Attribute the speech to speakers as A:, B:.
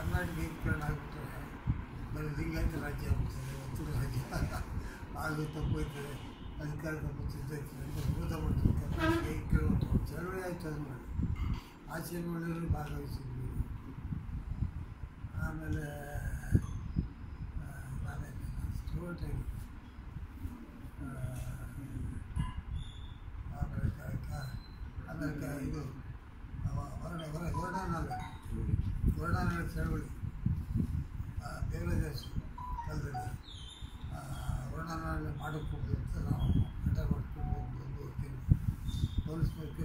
A: ಕರ್ನಾಟಕ ಏಕೀಕರಣ ಆಗಿಬಿಟ್ರೆ ಬರೀ ಲಿಂಗಾಯತ ರಾಜ್ಯ ಆಗ್ಬಿಡ್ತದೆ ಒತ್ತಡ ರಾಜ್ಯ ಅದು ತಪ್ಪೋಯ್ತದೆ ಅಧಿಕಾರ ತಪ್ಪುತ್ತಿದ್ದ ಅಂತ ವಿರೋಧ ಮಾಡ್ತಾರೆ ಕರ್ನಾಟಕ ಏಕೀಕರಣ ಅಂತ ಒಂದು ಚಳವಳಿ ಆಯಿತು ಅದು ಮಾಡಿ ಆ ಚಳವಳಿಯಲ್ಲಿ ಭಾಗವಹಿಸಿದ್ವಿ ಆಮೇಲೆ ಆ, ನಾವೇನು ಸ್ಟೂಡೆಂಟ್ ಆಗಿ ಆಮೇಲೆ ಕ- ಕ- ಆಮೇಲೆ ಕ- ಇದು ಅವ- ಹೊರಡ ಹೊರ ಹೊರಡಾನಲ್ಲ ಹೊರಡಾನ ಚಳವಳಿ ದೇವರಾಜ ಕಾಲದಲ್ಲಿ ಹೊರಡಾನಲ್ಲಿ ಮಾಡಿಕೊಂಡು ಅಂತ ನಾವು ಹಠ ಮಾಡ್ಕೊಂಡು ಒಂದು ಒಂದು ಹೋಗ್ತೀವಿ ಪೊಲೀಸ್ ಮೇಲೆ